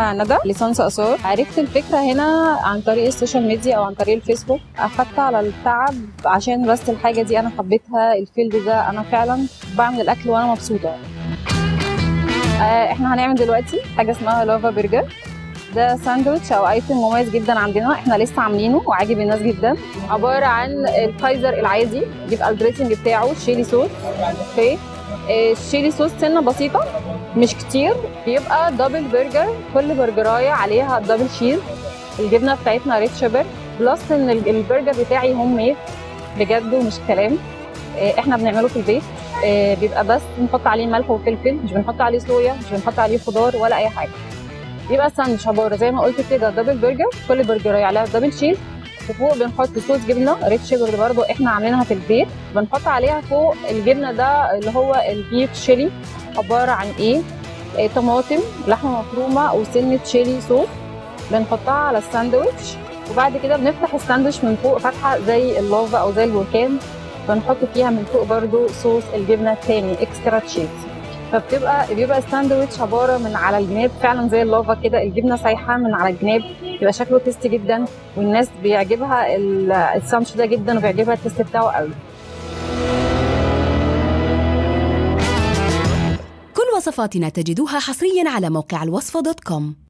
انا ندى ليسانس اثار عرفت الفكره هنا عن طريق السوشيال ميديا او عن طريق الفيسبوك اخدت على التعب عشان بس الحاجه دي انا حبيتها الفيلد ده انا فعلا بعمل الاكل وانا مبسوطه آه، احنا هنعمل دلوقتي حاجه اسمها لافا برجر ده ساندوتش او ايتم مميز جدا عندنا احنا لسه عاملينه وعاجب الناس جدا عباره عن الكايزر العادي بيبقى الدريسنج بتاعه شيلي صوص اوكي آه، الشيلي صوص سنه بسيطه مش كتير بيبقى دبل برجر كل برجرايه عليها دبل شيز الجبنه بتاعتنا ريد شيبر بلس ان ال- البرجر بتاعي هوم ميد بجد ومش كلام آه، احنا بنعمله في البيت آه، بيبقى بس بنحط عليه ملح وفلفل مش بنحط عليه صويا مش بنحط عليه خضار ولا اي حاجه بيبقى ساندوتش عباره زي ما قلت كده دبل برجر كل برجرايه عليها دبل شيز وفوق بنحط صوص جبنه ريد شيبر برضه احنا عاملينها في البيت بنحط عليها فوق الجبنه ده اللي هو البيف شيلي عباره عن ايه آه، طماطم لحمه مفرومه وسنه شيلي صوص بنحطها على الساندوتش وبعد كده بنفتح الساندوتش من فوق فتحه زي اللافا او زي البركان بنحط فيها من فوق برضو صوص الجبنه التاني اكسترا تشيز فبتبقى بيبقى الساندوتش عباره من على الجناب فعلا زي اللافا كده الجبنه سايحه من على الجناب بيبقى شكله تيستي جدا والناس بيعجبها ال- الساندوتش ده جدا وبيعجبها التيست بتاعه قوي كل وصفاتنا تجدوها حصريا على موقع الوصفة دوت كوم